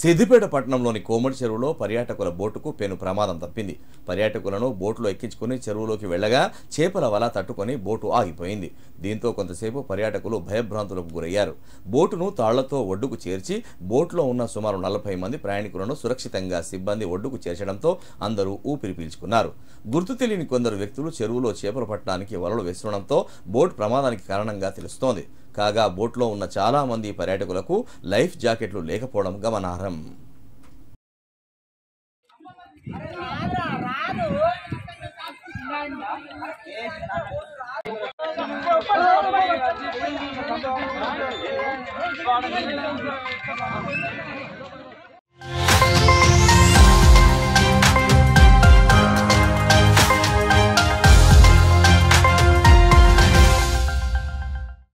సిద్దిపేట పట్టణంలోని కోమటి చెరువులో పర్యాటకుల బోటుకు పెను ప్రమాదం తప్పింది పర్యాటకులను బోటులో ఎక్కించుకుని చెరువులోకి వెళ్లగా చేపల వల తట్టుకొని బోటు ఆగిపోయింది దీంతో కొంతసేపు పర్యాటకులు భయభ్రాంతులకు గురయ్యారు బోటును తాళ్లతో ఒడ్డుకు చేర్చి బోటులో ఉన్న సుమారు నలభై మంది ప్రయాణికులను సురక్షితంగా సిబ్బంది ఒడ్డుకు చేర్చడంతో అందరూ ఊపిరి పీల్చుకున్నారు గుర్తు తెలియని కొందరు వ్యక్తులు చెరువులో చేపలు పట్టడానికి వలలు వేస్తుండడంతో బోట్ ప్రమాదానికి కారణంగా తెలుస్తోంది కాగా బోట్లో ఉన్న చాలా మంది పర్యాటకులకు లైఫ్ జాకెట్లు లేకపోవడం గమనార్హం రాదు